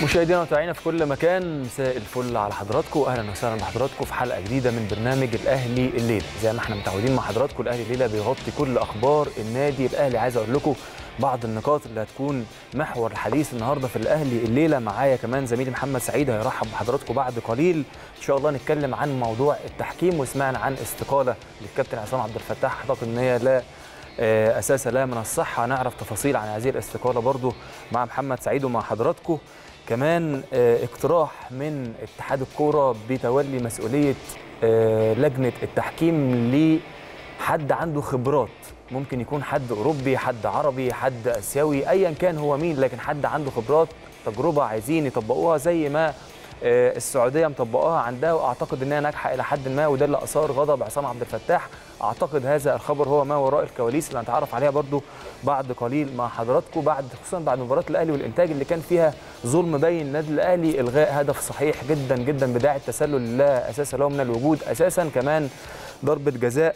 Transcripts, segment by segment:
مشاهدينا ومتابعينا في كل مكان مساء الفل على حضراتكم واهلا وسهلا بحضراتكم في حلقه جديده من برنامج الاهلي الليله زي ما احنا متعودين مع حضراتكم الاهلي الليله بيغطي كل اخبار النادي الاهلي عايز اقول لكم بعض النقاط اللي هتكون محور الحديث النهارده في الاهلي الليله معايا كمان زميلي محمد سعيد هيرحب بحضراتكم بعد قليل ان شاء الله نتكلم عن موضوع التحكيم وسمعنا عن استقاله للكابتن عصام عبد الفتاح اعتقد ان هي لا اساس لها من الصحه هنعرف تفاصيل عن هذه الاستقاله برضو مع محمد سعيد ومع حضراتكم كمان اقتراح من اتحاد الكوره بتولي مسؤوليه لجنه التحكيم لحد عنده خبرات ممكن يكون حد اوروبي حد عربي حد اسيوي ايا كان هو مين لكن حد عنده خبرات تجربه عايزين يطبقوها زي ما السعوديه مطبقاها عندها واعتقد انها ناجحه الى حد ما وده اللي اثار غضب عصام عبد الفتاح اعتقد هذا الخبر هو ما وراء الكواليس اللي هنتعرف عليها برضو بعد قليل مع حضراتكم بعد خصوصا بعد مباراه الاهلي والانتاج اللي كان فيها ظلم بين النادي الاهلي الغاء هدف صحيح جدا جدا بداعي التسلل لا اساس له من الوجود اساسا كمان ضربه جزاء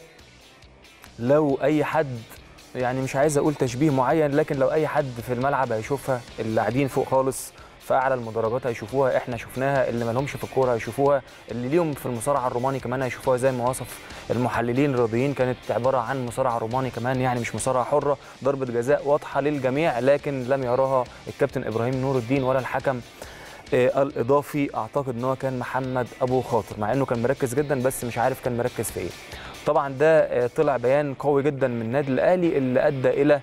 لو اي حد يعني مش عايز اقول تشبيه معين لكن لو اي حد في الملعب هيشوفها اللي قاعدين فوق خالص في اعلى المدرجات هيشوفوها احنا شفناها اللي ما لهمش في الكوره هيشوفوها اللي ليهم في المصارعه الروماني كمان هيشوفوها زي ما وصف المحللين الرياضيين كانت عباره عن مصارعه روماني كمان يعني مش مصارعه حره ضربه جزاء واضحه للجميع لكن لم يراها الكابتن ابراهيم نور الدين ولا الحكم الاضافي اعتقد ان هو كان محمد ابو خاطر مع انه كان مركز جدا بس مش عارف كان مركز في ايه طبعا ده طلع بيان قوي جدا من النادي الاهلي اللي ادى الى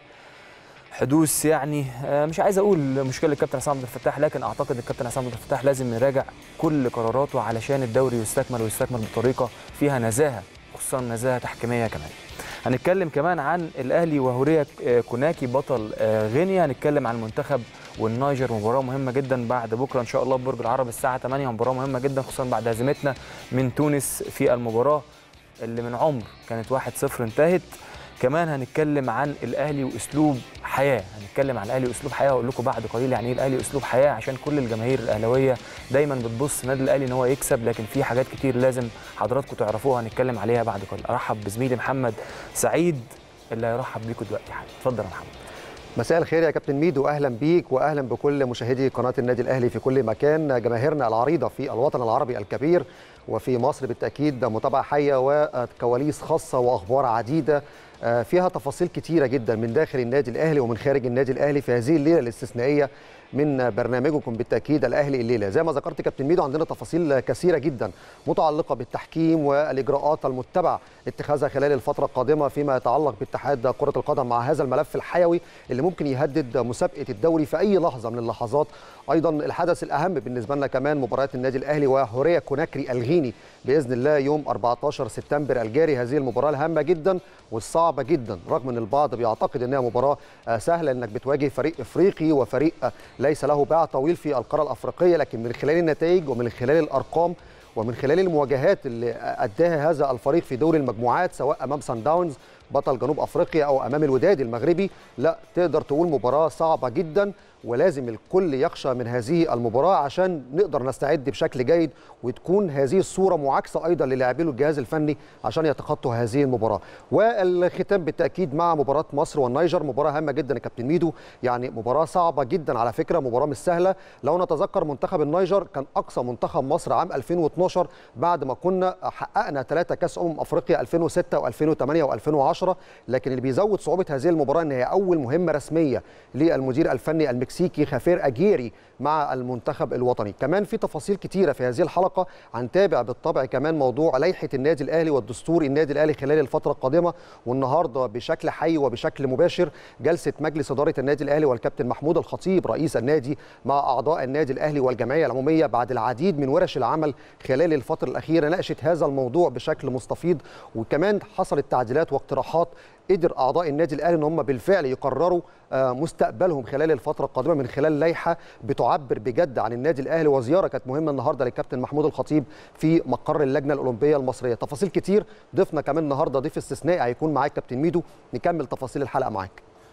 حدوث يعني مش عايز اقول مشكله الكابتن عصام عبد الفتاح لكن اعتقد الكابتن عصام عبد الفتاح لازم يراجع كل قراراته علشان الدوري يستكمل ويستكمل بطريقه فيها نزاهه خصوصا نزاهه تحكيميه كمان هنتكلم كمان عن الاهلي وهوريا كوناكي بطل غينيا هنتكلم عن المنتخب والنيجر مباراه مهمه جدا بعد بكره ان شاء الله برج العرب الساعه 8 مباراه مهمه جدا خصوصا بعد هزيمتنا من تونس في المباراه اللي من عمر كانت 1-0 انتهت كمان هنتكلم عن الاهلي واسلوب حياه هنتكلم عن الاهلي واسلوب حياه واقول لكم بعد قليل يعني ايه الاهلي واسلوب حياه عشان كل الجماهير الاهلاويه دايما بتبص النادي الاهلي ان هو يكسب لكن في حاجات كتير لازم حضراتكم تعرفوها هنتكلم عليها بعد قليل ارحب بزميلي محمد سعيد اللي هيرحب بيكم دلوقتي حالا اتفضل يا محمد مساء الخير يا كابتن ميدو اهلا بيك واهلا بكل مشاهدي قناه النادي الاهلي في كل مكان جماهيرنا العريضه في الوطن العربي الكبير وفي مصر بالتاكيد متابعه حيه وكواليس خاصه واخبار عديده فيها تفاصيل كتيره جدا من داخل النادي الاهلي ومن خارج النادي الاهلي في هذه الليله الاستثنائيه من برنامجكم بالتاكيد الاهلي الليله زي ما ذكرت كابتن ميدو عندنا تفاصيل كثيره جدا متعلقه بالتحكيم والاجراءات المتبع اتخاذها خلال الفتره القادمه فيما يتعلق باتحاد كره القدم مع هذا الملف الحيوي اللي ممكن يهدد مسابقه الدوري في اي لحظه من اللحظات ايضا الحدث الاهم بالنسبه لنا كمان مباريات النادي الاهلي وهوريا كوناكري الغيني باذن الله يوم 14 سبتمبر الجاري هذه المباراه الهامه جدا والصعبه جدا رغم ان البعض بيعتقد انها مباراه سهله انك بتواجه فريق افريقي وفريق ليس له باع طويل في القاره الافريقيه لكن من خلال النتائج ومن خلال الارقام ومن خلال المواجهات اللي اداها هذا الفريق في دوري المجموعات سواء امام سان داونز بطل جنوب افريقيا او امام الوداد المغربي لا تقدر تقول مباراه صعبه جدا ولازم الكل يخشى من هذه المباراه عشان نقدر نستعد بشكل جيد وتكون هذه الصوره معاكسه ايضا للاعبين الجهاز الفني عشان يتخطوا هذه المباراه والختام بالتاكيد مع مباراه مصر والنيجر مباراه هامه جدا يا كابتن ميدو يعني مباراه صعبه جدا على فكره مباراه مش سهله لو نتذكر منتخب النيجر كان اقصى منتخب مصر عام 2012 بعد ما كنا حققنا ثلاثه كاس امم افريقيا 2006 و2008 و2010 لكن اللي بيزود صعوبه هذه المباراه ان هي اول مهمه رسميه للمدير الفني المكسيكي خافير اجيري مع المنتخب الوطني كمان في تفاصيل كتيره في هذه الحلقه هنتابع بالطبع كمان موضوع لائحه النادي الاهلي والدستور النادي الاهلي خلال الفتره القادمه والنهارده بشكل حي وبشكل مباشر جلسه مجلس اداره النادي الاهلي والكابتن محمود الخطيب رئيس النادي مع اعضاء النادي الاهلي والجمعيه العموميه بعد العديد من ورش العمل خلال الفتره الاخيره ناقشت هذا الموضوع بشكل مستفيض وكمان حصلت تعديلات واقتراحات قدر اعضاء النادي الاهلي ان هم بالفعل يقرروا مستقبلهم خلال الفتره القادمه من خلال لائحه بتعبر بجد عن النادي الاهلي وزياره كانت مهمه النهارده للكابتن محمود الخطيب في مقر اللجنه الاولمبيه المصريه تفاصيل كتير ضيفنا كمان النهارده ضيف استثنائي هيكون معاك كابتن ميدو نكمل تفاصيل الحلقه معاك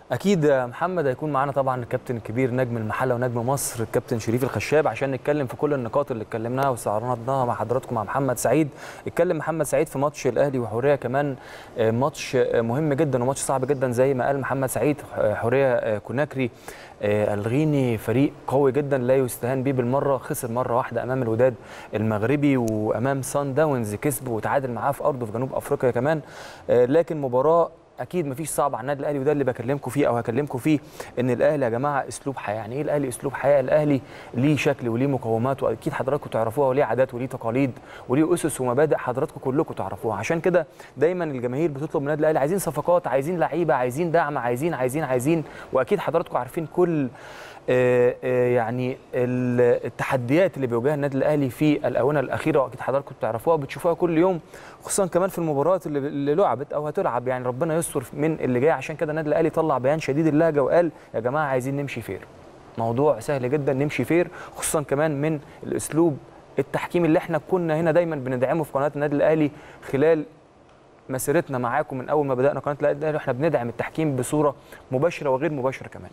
اكيد يا محمد هيكون معانا طبعا الكابتن الكبير نجم المحله ونجم مصر الكابتن شريف الخشاب عشان نتكلم في كل النقاط اللي اتكلمناها واستعرضناها مع حضراتكم مع محمد سعيد اتكلم محمد سعيد في ماتش الاهلي وحوريه كمان آه، ماتش آه، مهم جدا وماتش صعب جدا زي ما قال محمد سعيد آه، حوريه آه، كوناكري آه، الغيني فريق قوي جدا لا يستهان به بالمره خسر مره واحده امام الوداد المغربي وامام سان داونز كسب وتعادل معاه في ارضه في جنوب افريقيا كمان آه، لكن مباراه اكيد مفيش صعب على النادي الاهلي وده اللي بكلمكم فيه او هكلمكم فيه ان الاهلي يا جماعه اسلوب حياه يعني ايه الاهلي اسلوب حياه الاهلي ليه شكل وليه مقومات واكيد حضراتكم تعرفوها وليه عادات وليه تقاليد وليه اسس ومبادئ حضراتكم كلكم تعرفوها عشان كده دايما الجماهير بتطلب من النادي الاهلي عايزين صفقات عايزين لعيبه عايزين دعم عايزين عايزين عايزين واكيد حضراتكم عارفين كل آه، آه، يعني ال- التحديات اللي بيواجهها النادي الاهلي في الاونه الاخيره واكيد حضراتكم بتعرفوها بتشوفوها كل يوم خصوصا كمان في المباريات اللي, اللي لعبت او هتلعب يعني ربنا يستر من اللي جاي عشان كده النادي الاهلي طلع بيان شديد اللهجه وقال يا جماعه عايزين نمشي فير موضوع سهل جدا نمشي فير خصوصا كمان من الاسلوب التحكيم اللي احنا كنا هنا دايما بندعمه في قناه النادي الاهلي خلال مسيرتنا معاكم من اول ما بدانا قناه النادي الاهلي احنا بندعم التحكيم بصوره مباشره وغير مباشره كمان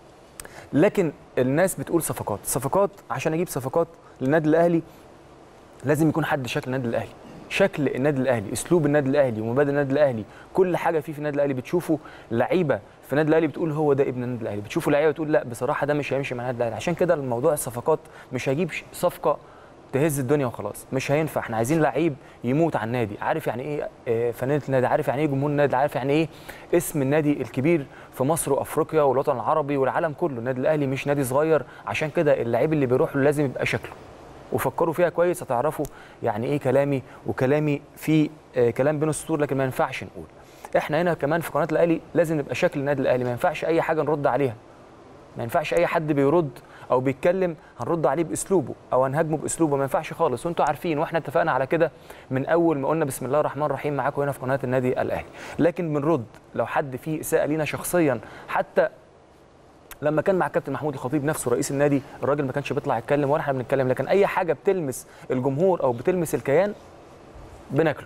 لكن الناس بتقول صفقات صفقات عشان اجيب صفقات للنادي الاهلي لازم يكون حد شكل النادي الاهلي شكل النادي الاهلي اسلوب النادي الاهلي ومبادئ النادي الاهلي كل حاجه فيه في النادي الاهلي بتشوفه لعيبه في النادي الاهلي بتقول هو ده ابن النادي الاهلي بتشوفه لعيبه تقول لا بصراحه ده مش هيمشي مع النادي الاهلي عشان كده الموضوع الصفقات مش هجيب ش- صفقه تهز الدنيا وخلاص مش هينفع احنا عايزين لعيب يموت على النادي عارف يعني ايه آه، فانيله النادي عارف يعني ايه جمهور النادي عارف يعني ايه اسم النادي الكبير في مصر وافريقيا والوطن العربي والعالم كله النادي الاهلي مش نادي صغير عشان كده اللعيب اللي بيروح له لازم يبقى شكله وفكروا فيها كويس هتعرفوا يعني ايه كلامي وكلامي في آه، كلام بين السطور لكن ما ينفعش نقول احنا هنا كمان في قناه الاهلي لازم نبقى شكل النادي الاهلي ما ينفعش اي حاجه نرد عليها ما ينفعش اي حد بيرد او بيتكلم هنرد عليه باسلوبه او هنهاجمه باسلوبه ما ينفعش خالص وانتوا عارفين واحنا اتفقنا على كده من اول ما قلنا بسم الله الرحمن الرحيم معاكم هنا في قناه النادي الاهلي لكن بنرد لو حد فيه اساءه لينا شخصيا حتى لما كان مع الكابتن محمود الخطيب نفسه رئيس النادي الراجل ما كانش بيطلع يتكلم ولا احنا بنتكلم لكن اي حاجه بتلمس الجمهور او بتلمس الكيان بناكله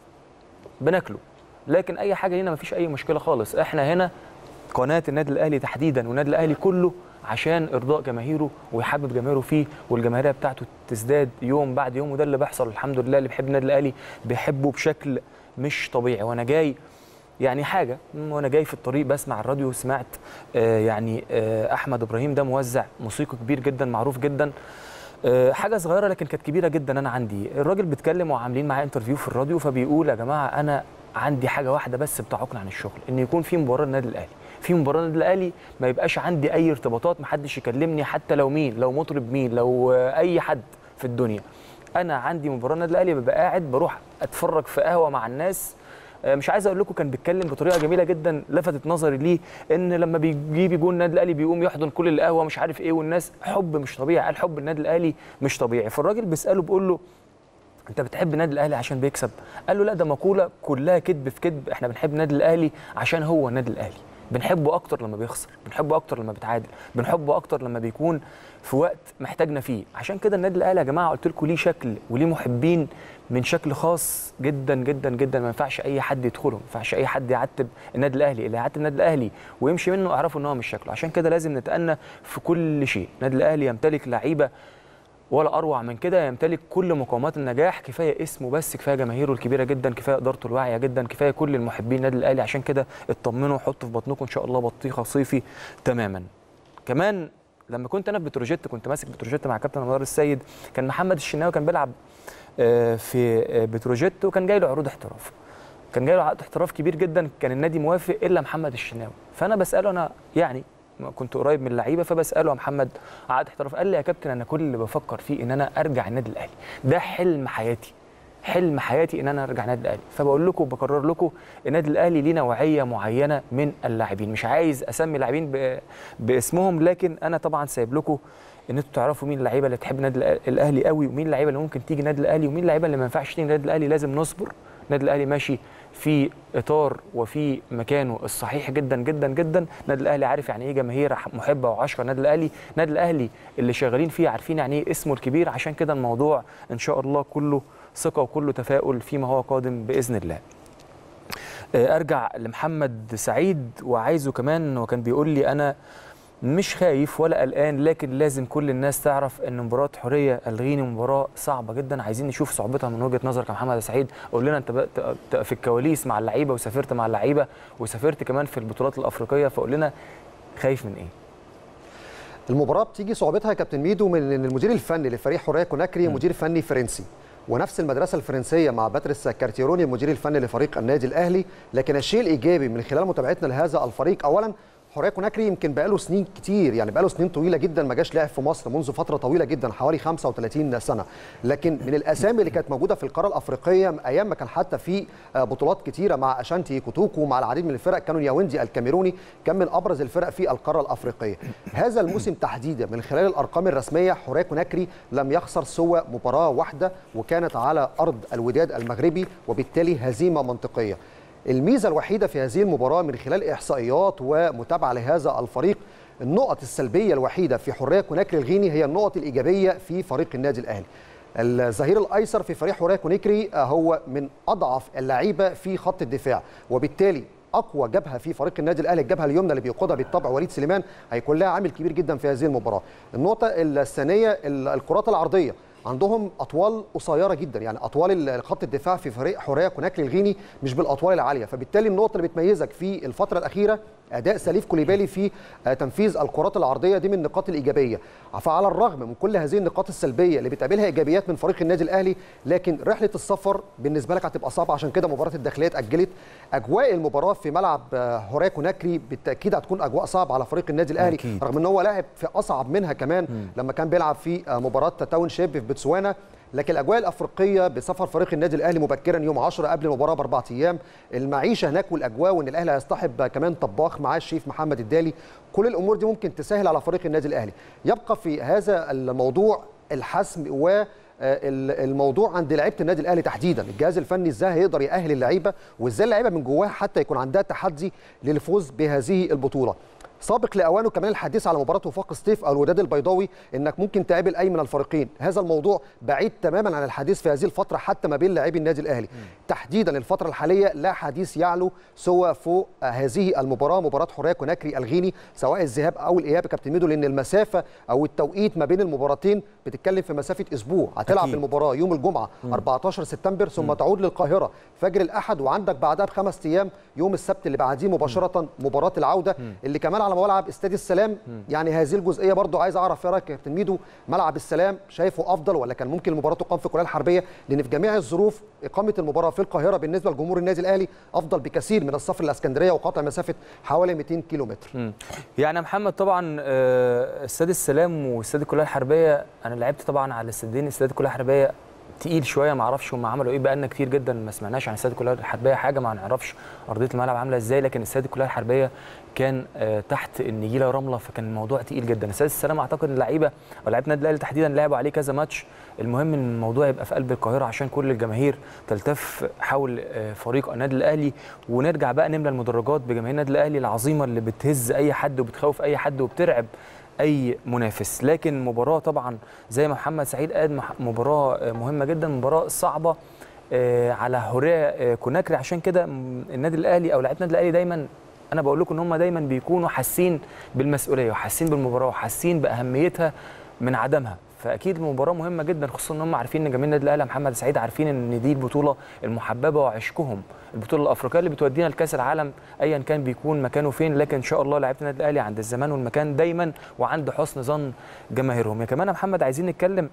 بناكله لكن اي حاجه لينا ما فيش اي مشكله خالص احنا هنا قناه النادي الاهلي تحديدا والنادي الاهلي كله عشان ارضاء جماهيره ويحبب جماهيره فيه والجماهيريه بتاعته تزداد يوم بعد يوم وده اللي بيحصل الحمد لله اللي بيحب النادي الاهلي بيحبه بشكل مش طبيعي وانا جاي يعني حاجه م- وانا جاي في الطريق بسمع الراديو سمعت آه يعني آه احمد ابراهيم ده موزع موسيقي كبير جدا معروف جدا آه، حاجه صغيره لكن كانت كبيره جدا انا عندي الراجل بيتكلم وعاملين معاه انترفيو في الراديو فبيقول يا جماعه انا عندي حاجه واحده بس بتعوقني عن الشغل ان يكون في مباراه النادي الاهلي في مباراه النادي الاهلي ما يبقاش عندي اي ارتباطات محدش يكلمني حتى لو مين لو مطرب مين لو آه، اي حد في الدنيا انا عندي مباراه النادي الاهلي ببقى قاعد بروح اتفرج في قهوه مع الناس آه، مش عايز اقول لكم كان بيتكلم بطريقه جميله جدا لفتت نظري ليه ان لما بيجيب جون النادي الاهلي بيقوم يحضن كل القهوه مش عارف ايه والناس حب مش طبيعي قال حب النادي الاهلي مش طبيعي فالراجل بيساله بيقول له انت بتحب النادي الاهلي عشان بيكسب قال له لا ده مقوله كلها كذب في كذب احنا بنحب النادي الاهلي عشان هو النادي الاهلي بنحبه اكتر لما بيخسر بنحبه اكتر لما بيتعادل بنحبه اكتر لما بيكون في وقت محتاجنا فيه عشان كده النادي الاهلي يا جماعه قلت لكم ليه شكل وليه محبين من شكل خاص جدا جدا جدا ما ينفعش اي حد يدخله ما ينفعش اي حد يعتب النادي الاهلي اللي يعتب النادي الاهلي ويمشي منه اعرفوا ان هو مش شكله عشان كده لازم نتأنى في كل شيء النادي الاهلي يمتلك لعيبه ولا اروع من كده يمتلك كل مقومات النجاح كفايه اسمه بس كفايه جماهيره الكبيره جدا كفايه ادارته الواعيه جدا كفايه كل المحبين النادي الاهلي عشان كده اطمنوا وحطوا في بطنكم ان شاء الله بطيخه صيفي تماما كمان لما كنت انا في بتروجيت كنت ماسك بتروجيت مع كابتن انوار السيد كان محمد الشناوي كان بيلعب آه، في آه، بتروجيت وكان جاي له عروض احتراف كان جاي له عقد احتراف كبير جدا كان النادي موافق الا محمد الشناوي فانا بساله انا يعني كنت قريب من اللعيبه فبساله يا محمد عقد احتراف قال لي يا كابتن انا كل اللي بفكر فيه ان انا ارجع النادي الاهلي ده حلم حياتي حلم حياتي ان انا ارجع النادي الاهلي فبقول لكم وبكرر لكم النادي الاهلي ليه نوعيه معينه من اللاعبين مش عايز اسمي لاعبين ب- باسمهم لكن انا طبعا سايب لكم ان انتوا تعرفوا مين اللعيبه اللي تحب النادي الأ- الاهلي قوي ومين اللعيبه اللي ممكن تيجي النادي الاهلي ومين اللعيبه اللي ما ينفعش تيجي النادي الاهلي لازم نصبر النادي الاهلي ماشي في اطار وفي مكانه الصحيح جدا جدا جدا النادي الاهلي عارف يعني ايه جماهير محبه وعشره النادي الاهلي النادي الاهلي اللي شغالين فيه عارفين يعني ايه اسمه الكبير عشان كده الموضوع ان شاء الله كله ثقه وكله تفاؤل فيما هو قادم باذن الله ارجع لمحمد سعيد وعايزه كمان هو كان بيقول لي انا مش خايف ولا قلقان لكن لازم كل الناس تعرف ان مباراه حوريه الغيني مباراه صعبه جدا عايزين نشوف صعوبتها من وجهه نظرك يا محمد سعيد قول لنا انت بقى في الكواليس مع اللعيبه وسافرت مع اللعيبه وسافرت كمان في البطولات الافريقيه فقول لنا خايف من ايه المباراه بتيجي صعوبتها يا كابتن ميدو من ان المدير الفني لفريق حوريه كوناكري مدير فني فرنسي ونفس المدرسه الفرنسيه مع باتريس كارتيروني المدير الفني لفريق النادي الاهلي لكن الشيء الايجابي من خلال متابعتنا لهذا الفريق اولا حوريه كوناكري يمكن بقاله سنين كتير يعني بقاله سنين طويله جدا ما جاش لعب في مصر منذ فتره طويله جدا حوالي 35 سنه لكن من الاسامي اللي كانت موجوده في القاره الافريقيه ايام ما كان حتى في بطولات كتيره مع اشانتي كوتوكو مع العديد من الفرق كانوا ياوندي الكاميروني كان من ابرز الفرق في القاره الافريقيه هذا الموسم تحديدا من خلال الارقام الرسميه حوريه كوناكري لم يخسر سوى مباراه واحده وكانت على ارض الوداد المغربي وبالتالي هزيمه منطقيه الميزه الوحيده في هذه المباراه من خلال احصائيات ومتابعه لهذا الفريق النقط السلبيه الوحيده في حريه كوناكري الغيني هي النقط الايجابيه في فريق النادي الاهلي الظهير الايسر في فريق حريه كوناكري هو من اضعف اللعيبه في خط الدفاع وبالتالي اقوى جبهه في فريق النادي الاهلي الجبهه اليمنى اللي بيقودها بالطبع وليد سليمان هيكون لها عامل كبير جدا في هذه المباراه النقطه الثانيه الكرات العرضيه عندهم اطوال قصيره جدا يعني اطوال خط الدفاع في فريق حوريه كوناكري الغيني مش بالاطوال العاليه فبالتالي النقطه اللي بتميزك في الفتره الاخيره اداء سليف كوليبالي في تنفيذ الكرات العرضيه دي من النقاط الايجابيه فعلى الرغم من كل هذه النقاط السلبيه اللي بتقابلها ايجابيات من فريق النادي الاهلي لكن رحله السفر بالنسبه لك هتبقى صعبه عشان كده مباراه الداخليه اتاجلت اجواء المباراه في ملعب حوريه كوناكري بالتاكيد هتكون اجواء صعبه على فريق النادي الاهلي أكيد. رغم ان هو لاعب في اصعب منها كمان م. لما كان بيلعب في مباراه تاون شيب في بتسوانا لكن الاجواء الافريقيه بسفر فريق النادي الاهلي مبكرا يوم 10 قبل المباراه باربع ايام المعيشه هناك والاجواء وان الاهلي هيصطحب كمان طباخ معاه الشيف محمد الدالي كل الامور دي ممكن تسهل على فريق النادي الاهلي يبقى في هذا الموضوع الحسم و الموضوع عند لعيبه النادي الاهلي تحديدا الجهاز الفني ازاي هيقدر يأهل اللعيبه وازاي اللعيبه من جواها حتى يكون عندها تحدي للفوز بهذه البطوله سابق لاوانه كمان الحديث على مباراه وفاق سطيف او الوداد البيضاوي انك ممكن تقابل اي من الفريقين هذا الموضوع بعيد تماما عن الحديث في هذه الفتره حتى ما بين لاعبي النادي الاهلي م. تحديدا الفتره الحاليه لا حديث يعلو سوى فوق هذه المباراه مباراه حوريه كوناكري الغيني سواء الذهاب او الاياب كابتن ميدو لان المسافه او التوقيت ما بين المباراتين بتتكلم في مسافه اسبوع هتلعب أكيد. المباراه يوم الجمعه م. 14 سبتمبر ثم م. تعود للقاهره فجر الاحد وعندك بعدها بخمس ايام يوم السبت اللي بعديه مباشره م. مباراه العوده م. اللي كمان على ملعب استاد السلام يعني هذه الجزئيه برضو عايز اعرف ايه رايك يا كابتن ميدو ملعب السلام شايفه افضل ولا كان ممكن المباراه تقام في الكليه الحربيه لان في جميع الظروف اقامه المباراه في القاهره بالنسبه لجمهور النادي الاهلي افضل بكثير من السفر لاسكندريه وقطع مسافه حوالي 200 كيلو متر يعني يا محمد طبعا استاد السلام واستاد الكليه الحربيه انا لعبت طبعا على استادين استاد الكليه الحربيه تقيل شويه ما اعرفش هم عملوا ايه بقالنا كتير جدا ما سمعناش عن استاد الكليه الحربيه حاجه ما نعرفش ارضيه الملعب عامله ازاي لكن استاد الكليه الحربيه كان آه تحت النجيله رمله فكان الموضوع تقيل جدا استاد السلام اعتقد اللعيبه او لعيبه النادي الاهلي تحديدا لعبوا عليه كذا ماتش المهم ان الموضوع يبقى في قلب القاهره عشان كل الجماهير تلتف حول آه فريق النادي الاهلي ونرجع بقى نملى المدرجات بجماهير النادي الاهلي العظيمه اللي بتهز اي حد وبتخوف اي حد وبترعب اي منافس لكن مباراه طبعا زي ما محمد سعيد قال مباراه مهمه جدا مباراه صعبه على هوريه كوناكري عشان كده النادي الاهلي او لعيبه النادي الاهلي دايما انا بقول لكم ان هم دايما بيكونوا حاسين بالمسؤوليه وحاسين بالمباراه وحاسين باهميتها من عدمها فاكيد المباراه مهمه جدا خصوصا ان هم عارفين ان جماهير النادي الاهلي محمد سعيد عارفين ان دي البطوله المحببه وعشقهم البطوله الافريقيه اللي بتودينا لكاس العالم ايا كان بيكون مكانه فين لكن ان شاء الله لعيبه النادي الاهلي عند الزمان والمكان دايما وعند حسن ظن جماهيرهم يا كمان يا محمد عايزين نتكلم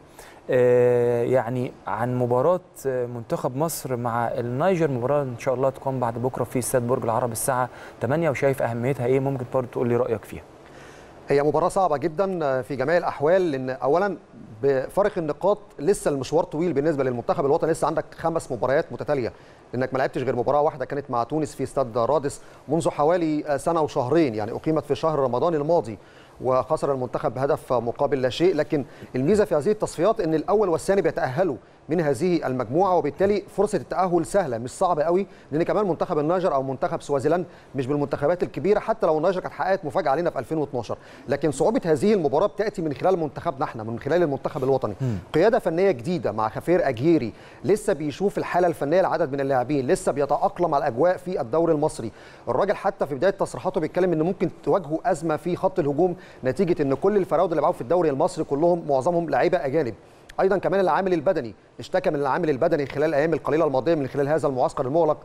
آه يعني عن مباراه منتخب مصر مع النيجر مباراه ان شاء الله تقام بعد بكره في استاد برج العرب الساعه 8 وشايف اهميتها ايه ممكن برضه تقول لي رايك فيها هي مباراة صعبة جدا في جميع الأحوال لأن أولا بفارق النقاط لسه المشوار طويل بالنسبة للمنتخب الوطني لسه عندك خمس مباريات متتالية لأنك ما لعبتش غير مباراة واحدة كانت مع تونس في استاد رادس منذ حوالي سنة وشهرين يعني أقيمت في شهر رمضان الماضي وخسر المنتخب بهدف مقابل لا شيء لكن الميزه في هذه التصفيات ان الاول والثاني بيتاهلوا من هذه المجموعه وبالتالي فرصه التاهل سهله مش صعبه قوي لان كمان منتخب النيجر او منتخب سوازيلاند مش بالمنتخبات الكبيره حتى لو النيجر كانت حققت مفاجاه علينا في 2012 لكن صعوبه هذه المباراه بتاتي من خلال منتخبنا احنا من خلال المنتخب الوطني قياده فنيه جديده مع خفير اجيري لسه بيشوف الحاله الفنيه لعدد من اللاعبين لسه بيتاقلم على الاجواء في الدوري المصري الراجل حتى في بدايه تصريحاته بيتكلم ان ممكن تواجهه ازمه في خط الهجوم نتيجه ان كل الفراوده اللي معاهم في الدوري المصري كلهم معظمهم لعيبه اجانب ايضا كمان العامل البدني اشتكى من العامل البدني خلال الايام القليله الماضيه من خلال هذا المعسكر المغلق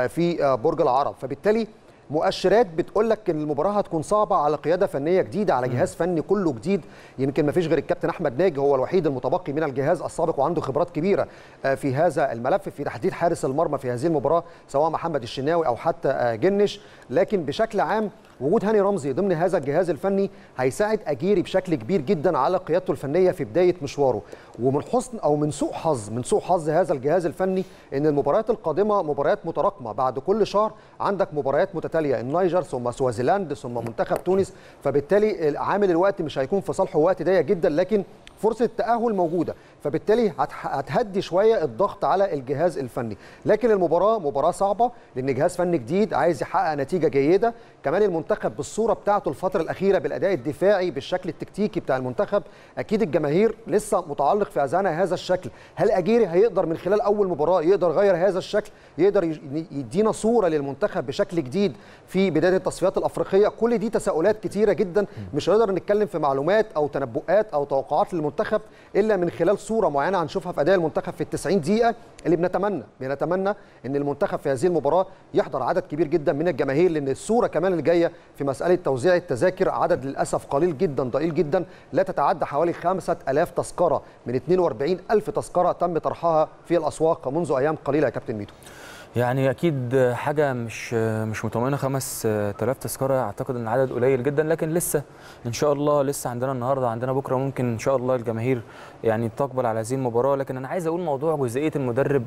في برج العرب فبالتالي مؤشرات بتقول لك ان المباراه هتكون صعبه على قياده فنيه جديده على جهاز فني كله جديد يمكن ما فيش غير الكابتن احمد ناجي هو الوحيد المتبقي من الجهاز السابق وعنده خبرات كبيره في هذا الملف في تحديد حارس المرمى في هذه المباراه سواء محمد الشناوي او حتى جنش لكن بشكل عام وجود هاني رمزي ضمن هذا الجهاز الفني هيساعد اجيري بشكل كبير جدا على قيادته الفنيه في بدايه مشواره ومن حسن او من سوء حظ من سوء حظ هذا الجهاز الفني ان المباريات القادمه مباريات متراكمه بعد كل شهر عندك مباريات متتاليه النيجر ثم سوازيلاند ثم منتخب تونس فبالتالي عامل الوقت مش هيكون في صالحه وقت ضيق جدا لكن فرصه التاهل موجوده فبالتالي هتهدي شويه الضغط على الجهاز الفني لكن المباراه مباراه صعبه لان جهاز فني جديد عايز يحقق نتيجه جيده كمان المنتخب بالصوره بتاعته الفتره الاخيره بالاداء الدفاعي بالشكل التكتيكي بتاع المنتخب اكيد الجماهير لسه متعلق في اذهانها هذا الشكل هل اجيري هيقدر من خلال اول مباراه يقدر يغير هذا الشكل يقدر يدينا صوره للمنتخب بشكل جديد في بدايه التصفيات الافريقيه كل دي تساؤلات كتيره جدا مش هنقدر نتكلم في معلومات او تنبؤات او توقعات للمنتخب الا من خلال صوره معينه هنشوفها في اداء المنتخب في ال 90 دقيقه اللي بنتمنى بنتمنى ان المنتخب في هذه المباراه يحضر عدد كبير جدا من الجماهير لان الصوره كمان اللي جايه في مساله توزيع التذاكر عدد للاسف قليل جدا ضئيل جدا لا تتعدى حوالي 5000 تذكره من 42 الف تذكره تم طرحها في الاسواق منذ ايام قليله يا كابتن ميدو يعني اكيد حاجه مش مش مطمئنه 5000 تذكره اعتقد ان العدد قليل جدا لكن لسه ان شاء الله لسه عندنا النهارده عندنا بكره ممكن ان شاء الله الجماهير يعني تقبل على هذه المباراه لكن انا عايز اقول موضوع جزئيه المدرب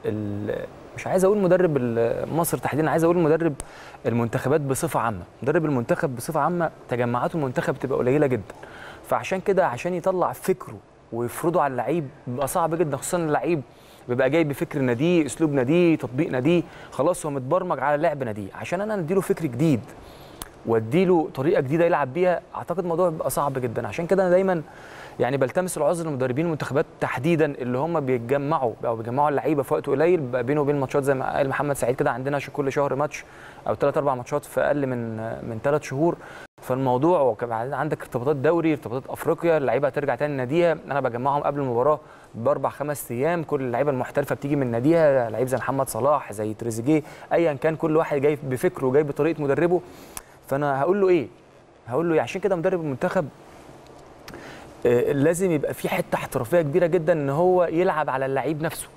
مش عايز اقول مدرب مصر تحديدا عايز اقول مدرب المنتخبات بصفه عامه مدرب المنتخب بصفه عامه تجمعات المنتخب بتبقى قليله جدا فعشان كده عشان يطلع فكره ويفرضه على اللعيب بيبقى صعب جدا خصوصا اللعيب بيبقى جاي بفكر ناديه اسلوب ناديه تطبيق ناديه خلاص هو متبرمج على لعب ناديه عشان انا اديله فكر جديد واديله طريقه جديده يلعب بيها اعتقد الموضوع بيبقى صعب جدا عشان كده انا دايما يعني بلتمس العذر لمدربين المنتخبات تحديدا اللي هم بيتجمعوا او بيجمعوا اللعيبه في وقت قليل بينه وبين الماتشات زي ما قال محمد سعيد كده عندنا كل شهر ماتش او ثلاث اربع ماتشات في اقل من من ثلاث شهور فالموضوع وكمان عندك ارتباطات دوري ارتباطات افريقيا اللعيبه هترجع تاني ناديها انا بجمعهم قبل المباراه باربع خمس ايام كل اللعيبه المحترفه بتيجي من ناديها لعيب زي محمد صلاح زي تريزيجيه ايا كان كل واحد جاي بفكره جاي بطريقه مدربه فانا هقول له ايه هقول له عشان كده مدرب المنتخب آه لازم يبقى في حته احترافيه كبيره جدا ان هو يلعب على اللعيب نفسه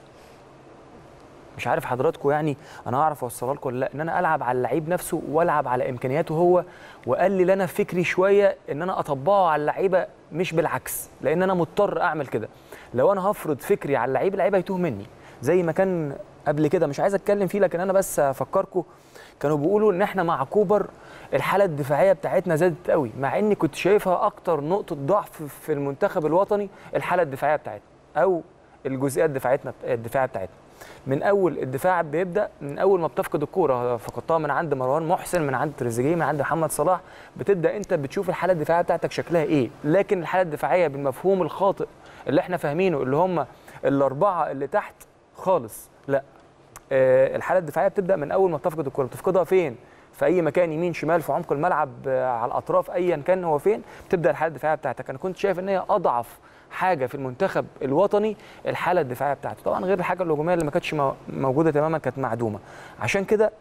مش عارف حضراتكم يعني انا اعرف اوصلها لكم ولا لا ان انا العب على اللعيب نفسه والعب على امكانياته هو واقلل انا فكري شويه ان انا اطبقه على اللعيبه مش بالعكس لان انا مضطر اعمل كده لو انا هفرض فكري على اللعيب اللعيب هيتوه مني زي ما كان قبل كده مش عايز اتكلم فيه لكن انا بس افكركم كانوا بيقولوا ان احنا مع كوبر الحاله الدفاعيه بتاعتنا زادت قوي مع اني كنت شايفها اكتر نقطه ضعف في المنتخب الوطني الحاله الدفاعيه بتاعتنا او الجزئيه الدفاعيتنا الدفاعيه بتاعتنا من اول الدفاع بيبدا من اول ما بتفقد الكوره فقدتها من عند مروان محسن من عند تريزيجيه من عند محمد صلاح بتبدا انت بتشوف الحاله الدفاعيه بتاعتك شكلها ايه لكن الحاله الدفاعيه بالمفهوم الخاطئ اللي احنا فاهمينه اللي هم الاربعه اللي تحت خالص لا آه الحاله الدفاعيه بتبدا من اول ما بتفقد الكوره بتفقدها فين في اي مكان يمين شمال في عمق الملعب على الاطراف ايا كان هو فين بتبدا الحاله الدفاعيه بتاعتك انا كنت شايف ان هي اضعف حاجه في المنتخب الوطني الحاله الدفاعيه بتاعته طبعا غير الحاجه الهجوميه اللي ما كانتش موجوده تماما كانت معدومه عشان كده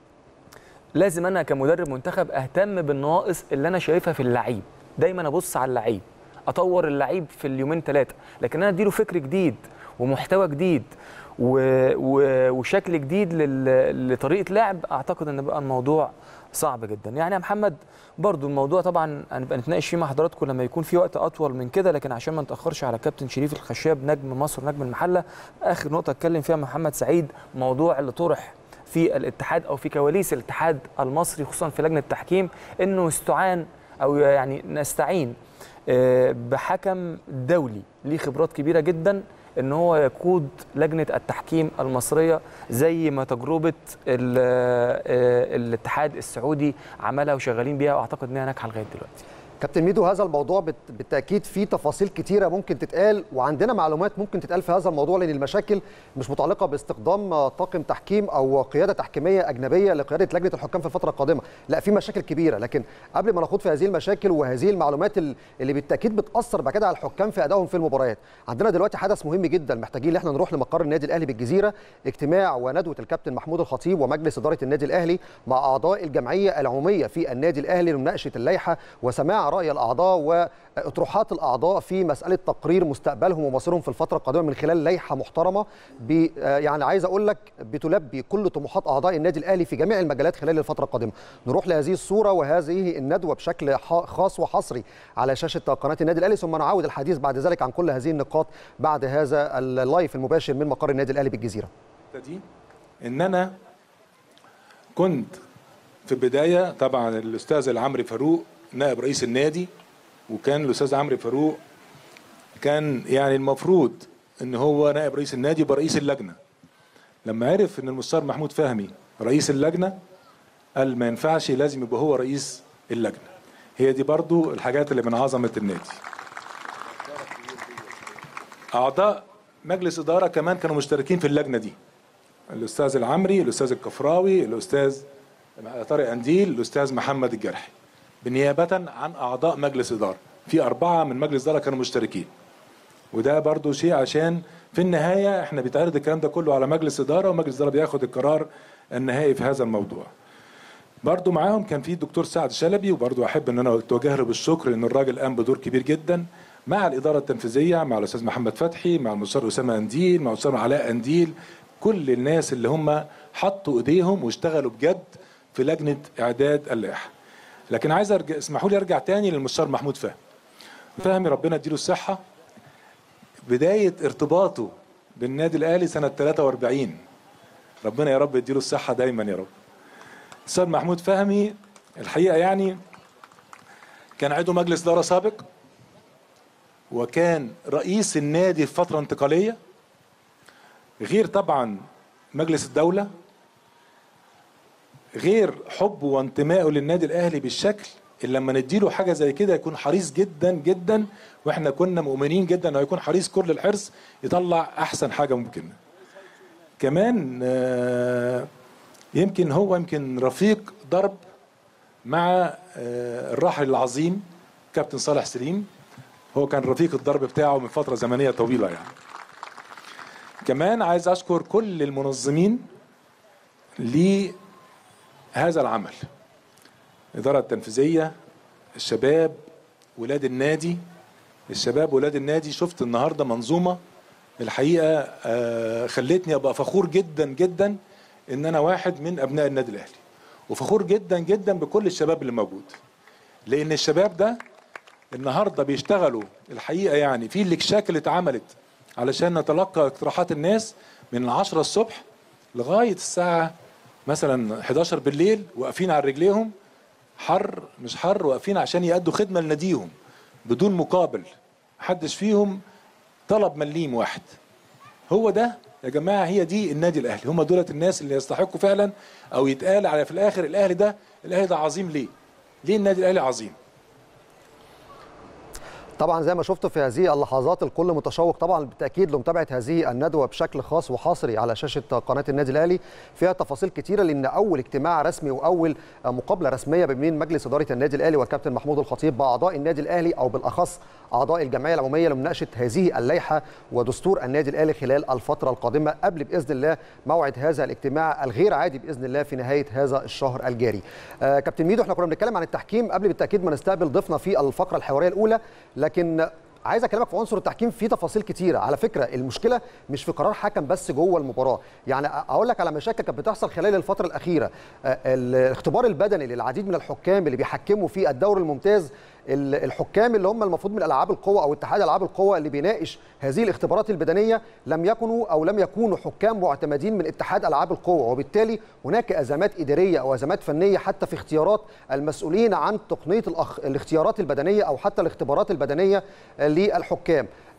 لازم انا كمدرب منتخب اهتم بالنواقص اللي انا شايفها في اللعيب دايما ابص على اللعيب اطور اللعيب في اليومين ثلاثه لكن انا اديله فكر جديد ومحتوى جديد و... و... وشكل جديد لل... لطريقه لعب اعتقد ان بقى الموضوع صعب جدا يعني يا محمد برضو الموضوع طبعا هنبقى نتناقش فيه مع حضراتكم لما يكون في وقت اطول من كده لكن عشان ما نتاخرش على كابتن شريف الخشاب نجم مصر نجم المحله اخر نقطه اتكلم فيها محمد سعيد موضوع اللي طرح في الاتحاد او في كواليس الاتحاد المصري خصوصا في لجنه التحكيم انه استعان او يعني نستعين بحكم دولي ليه خبرات كبيره جدا ان هو يقود لجنه التحكيم المصريه زي ما تجربه ال- آه، الاتحاد السعودي عملها وشغالين بيها واعتقد انها ناجحه لغايه دلوقتي كابتن ميدو هذا الموضوع بت- بالتاكيد فيه تفاصيل كتيره ممكن تتقال وعندنا معلومات ممكن تتقال في هذا الموضوع لان المشاكل مش متعلقه باستخدام آه، طاقم تحكيم او قياده تحكيميه اجنبيه لقياده لجنه الحكام في الفتره القادمه لا في مشاكل كبيره لكن قبل ما نخوض في هذه المشاكل وهذه المعلومات ال- اللي بالتاكيد بتاثر بعد كده على الحكام في ادائهم في المباريات عندنا دلوقتي حدث مهم جدا محتاجين ان احنا نروح لمقر النادي الاهلي بالجزيره اجتماع وندوه الكابتن محمود الخطيب ومجلس اداره النادي الاهلي مع اعضاء الجمعيه العموميه في النادي الاهلي لمناقشه اللائحه وسماع راي الاعضاء واطروحات الاعضاء في مساله تقرير مستقبلهم ومصيرهم في الفتره القادمه من خلال لائحه محترمه ب آه يعني عايز اقول لك بتلبي كل طموحات اعضاء النادي الاهلي في جميع المجالات خلال الفتره القادمه نروح لهذه الصوره وهذه الندوه بشكل ح- خاص وحصري على شاشه قناه النادي الاهلي ثم نعود الحديث بعد ذلك عن كل هذه النقاط بعد هذا اللايف المباشر من مقر النادي الاهلي بالجزيره دي ان انا كنت في البدايه طبعا الاستاذ العمري فاروق نائب رئيس النادي وكان الاستاذ عمرو فاروق كان يعني المفروض ان هو نائب رئيس النادي يبقى رئيس اللجنه لما عرف ان المستشار محمود فهمي رئيس اللجنه قال ما ينفعش لازم يبقى هو رئيس اللجنه هي دي برضو الحاجات اللي من عظمه النادي اعضاء مجلس اداره كمان كانوا مشتركين في اللجنه دي الاستاذ العمري الاستاذ الكفراوي الاستاذ طارق انديل الاستاذ محمد الجرحي بنيابه عن اعضاء مجلس اداره في اربعه من مجلس اداره كانوا مشتركين وده برضو شيء عشان في النهايه احنا بيتعرض الكلام ده كله على مجلس اداره ومجلس اداره بياخد القرار النهائي في هذا الموضوع برضو معاهم كان في الدكتور سعد شلبي وبرضو احب ان انا اتوجه له بالشكر ان الراجل قام بدور كبير جدا مع الاداره التنفيذيه مع الاستاذ محمد فتحي مع المستشار اسامه انديل مع الاستاذ علاء انديل كل الناس اللي هم حطوا ايديهم واشتغلوا بجد في لجنه اعداد اللائحه لكن عايز ارجع اسمحوا لي ارجع تاني للمستشار محمود فهمي فهمي ربنا يديله الصحه بدايه ارتباطه بالنادي الاهلي سنه 43 ربنا يا رب يديله الصحه دايما يا رب الاستاذ محمود فهمي الحقيقه يعني كان عضو مجلس اداره سابق وكان رئيس النادي في فتره انتقاليه غير طبعا مجلس الدوله غير حبه وانتمائه للنادي الاهلي بالشكل اللي لما نديله حاجه زي كده يكون حريص جدا جدا واحنا كنا مؤمنين جدا انه يكون حريص كل الحرص يطلع احسن حاجه ممكنه كمان آه، يمكن هو يمكن رفيق ضرب مع آه، الراحل العظيم كابتن صالح سليم هو كان رفيق الضرب بتاعه من فتره زمنيه طويله يعني كمان عايز اشكر كل المنظمين لهذا العمل الاداره التنفيذيه الشباب ولاد النادي الشباب ولاد النادي شفت النهارده منظومه الحقيقه آه، خلتني ابقى فخور جدا جدا ان انا واحد من ابناء النادي الاهلي وفخور جدا جدا بكل الشباب اللي موجود لان الشباب ده النهارده بيشتغلوا الحقيقه يعني في الاكشاك اللي اتعملت علشان نتلقى اقتراحات الناس من 10 الصبح لغايه الساعه مثلا 11 بالليل واقفين على رجليهم حر مش حر واقفين عشان يأدوا خدمه لناديهم بدون مقابل محدش فيهم طلب مليم واحد هو ده يا جماعه هي دي النادي الاهلي هم دولت الناس اللي يستحقوا فعلا او يتقال على في الاخر الاهلي ده الاهلي ده عظيم ليه؟ ليه النادي الاهلي عظيم؟ طبعا زي ما شفتوا في هذه اللحظات الكل متشوق طبعا بالتاكيد لمتابعه هذه الندوه بشكل خاص وحصري على شاشه قناه النادي الاهلي فيها تفاصيل كثيره لان اول اجتماع رسمي واول مقابله رسميه بين مجلس اداره النادي الاهلي والكابتن محمود الخطيب باعضاء النادي الاهلي او بالاخص اعضاء الجمعيه العموميه لمناقشه هذه اللائحه ودستور النادي الاهلي خلال الفتره القادمه قبل باذن الله موعد هذا الاجتماع الغير عادي باذن الله في نهايه هذا الشهر الجاري. آه كابتن ميدو احنا كنا بنتكلم عن التحكيم قبل بالتاكيد ما نستقبل ضيفنا في الفقره الحواريه الاولى لكن عايز اكلمك في عنصر التحكيم في تفاصيل كتيره على فكره المشكله مش في قرار حكم بس جوه المباراه يعني اقول لك على مشاكل كانت بتحصل خلال الفتره الاخيره الاختبار البدني للعديد من الحكام اللي بيحكموا في الدوري الممتاز الحكام اللي هم المفروض من العاب القوى او اتحاد العاب القوى اللي بيناقش هذه الاختبارات البدنيه لم يكونوا او لم يكونوا حكام معتمدين من اتحاد العاب القوى وبالتالي هناك ازمات اداريه او ازمات فنيه حتى في اختيارات المسؤولين عن تقنيه الأخ... الاختيارات البدنيه او حتى الاختبارات البدنيه للحكام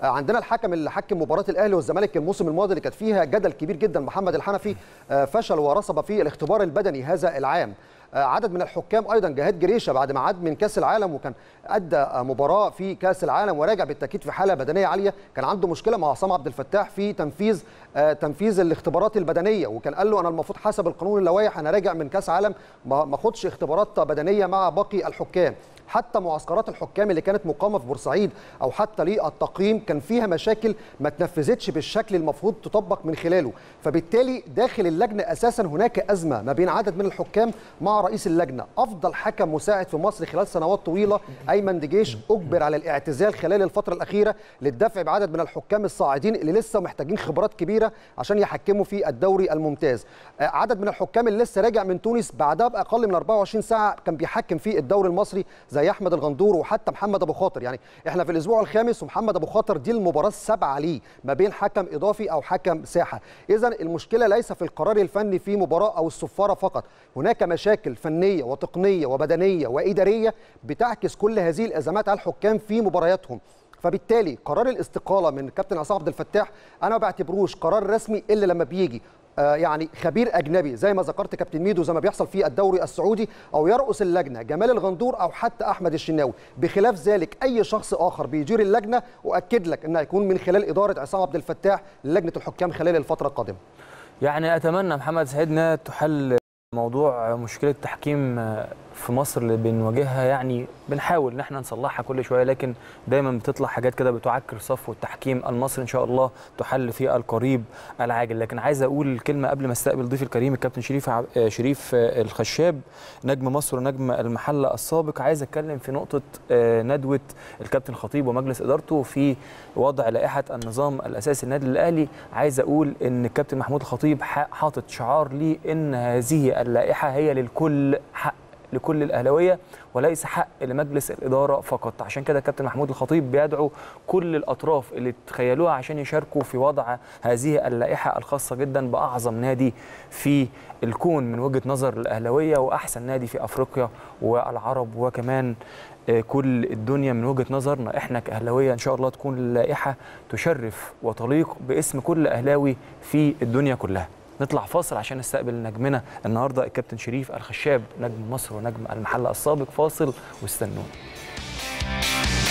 عندنا الحكم اللي حكم مباراه الاهلي والزمالك الموسم الماضي اللي كانت فيها جدل كبير جدا محمد الحنفي فشل ورصب في الاختبار البدني هذا العام عدد من الحكام ايضا جهاد جريشه بعد ما عاد من كاس العالم وكان ادى مباراه في كاس العالم وراجع بالتاكيد في حاله بدنيه عاليه كان عنده مشكله مع عصام عبد الفتاح في تنفيذ تنفيذ الاختبارات البدنيه وكان قال له انا المفروض حسب القانون اللوائح انا راجع من كاس عالم ما اخدش اختبارات بدنيه مع باقي الحكام حتى معسكرات الحكام اللي كانت مقامه في بورسعيد او حتى للتقييم كان فيها مشاكل ما تنفذتش بالشكل المفروض تطبق من خلاله فبالتالي داخل اللجنه اساسا هناك ازمه ما بين عدد من الحكام مع رئيس اللجنه افضل حكم مساعد في مصر خلال سنوات طويله ايمن دجيش اجبر على الاعتزال خلال الفتره الاخيره للدفع بعدد من الحكام الصاعدين اللي لسه محتاجين خبرات كبيره عشان يحكموا في الدوري الممتاز عدد من الحكام اللي لسه راجع من تونس بعدها باقل من 24 ساعه كان بيحكم في الدوري المصري زي احمد الغندور وحتى محمد ابو خاطر يعني احنا في الاسبوع الخامس ومحمد ابو خاطر دي المباراه السابعه ليه ما بين حكم اضافي او حكم ساحه اذا المشكله ليس في القرار الفني في مباراه او الصفاره فقط هناك مشاكل فنيه وتقنيه وبدنيه واداريه بتعكس كل هذه الازمات على الحكام في مبارياتهم فبالتالي قرار الاستقاله من كابتن عصام عبد الفتاح انا ما بعتبروش قرار رسمي الا لما بيجي آه يعني خبير اجنبي زي ما ذكرت كابتن ميدو زي ما بيحصل في الدوري السعودي او يرأس اللجنه جمال الغندور او حتى احمد الشناوي بخلاف ذلك اي شخص اخر بيدير اللجنه واكد لك انه هيكون من خلال اداره عصام عبد الفتاح للجنه الحكام خلال الفتره القادمه يعني اتمنى محمد سعيدنا تحل موضوع مشكله التحكيم في مصر اللي بنواجهها يعني بنحاول ان احنا نصلحها كل شويه لكن دايما بتطلع حاجات كده بتعكر صفو التحكيم المصري ان شاء الله تحل في القريب العاجل لكن عايز اقول كلمه قبل ما استقبل ضيفي الكريم الكابتن شريف ع... شريف الخشاب نجم مصر ونجم المحله السابق عايز اتكلم في نقطه ندوه الكابتن خطيب ومجلس ادارته في وضع لائحه النظام الاساسي للنادي الاهلي عايز اقول ان الكابتن محمود الخطيب حاطط شعار لي ان هذه اللائحه هي للكل حق لكل الاهلاويه وليس حق لمجلس الاداره فقط عشان كده كابتن محمود الخطيب بيدعو كل الاطراف اللي تخيلوها عشان يشاركوا في وضع هذه اللائحه الخاصه جدا باعظم نادي في الكون من وجهه نظر الاهلاويه واحسن نادي في افريقيا والعرب وكمان كل الدنيا من وجهه نظرنا احنا كاهلاويه ان شاء الله تكون اللائحه تشرف وتليق باسم كل اهلاوي في الدنيا كلها نطلع فاصل عشان نستقبل نجمنا النهارده الكابتن شريف الخشاب نجم مصر ونجم المحله السابق فاصل واستنونا